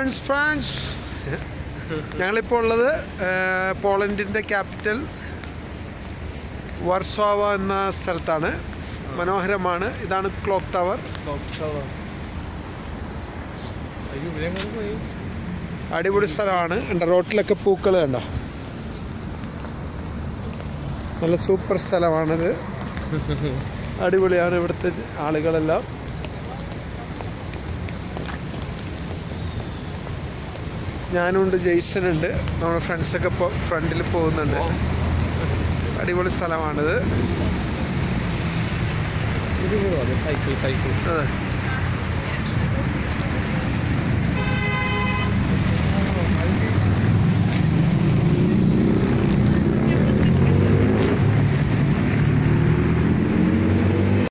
France France ഞങ്ങളിപ്പോൾ ഉള്ളത് ഏർ, പോളണ്ടിൻ്റെ capital വർസോവ എന്ന സ്ഥലത്താണ് മനോഹരമാണ് ഇതാണ് ക്ലോക്ക് ടവർ അയ്യോ ഇവിടെ എങ്ങനെ പോയി അടിപൊളി സ്ഥലമാണ് കണ്ട റോട്ടിലൊക്കെ പൂക്കൾ കണ്ട നല്ല സൂപ്പർ സ്ഥലമാണിത് അടിപൊളിയാണ് ഇവിടുത്തെ ആളുകളെല്ലാം ഞാനുണ്ട് ജെയ്സൺ ഉണ്ട് നമ്മുടെ ഫ്രണ്ട്സൊക്കെ ഇപ്പോൾ ഫ്രണ്ടിൽ പോകുന്നുണ്ട് അടിപൊളി സ്ഥലമാണിത് ഇത് സൈക്കിൾ സൈക്കിൾ അതെ